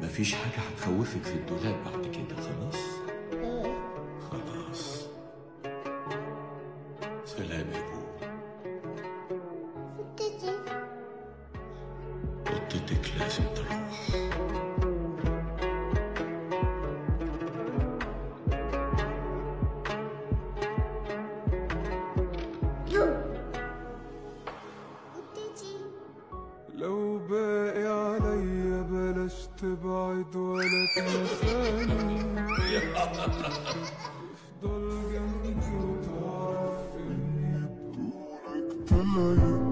مفيش حاجة هتخوفك في الدولاب بعد كده خلاص خلاص سلام يا بو فتتي قطتك لازم تروح فتتي لو باقي عليا بلاش تبعد ولا تنساني افضل جنبي وتعرف اني بدونك تايه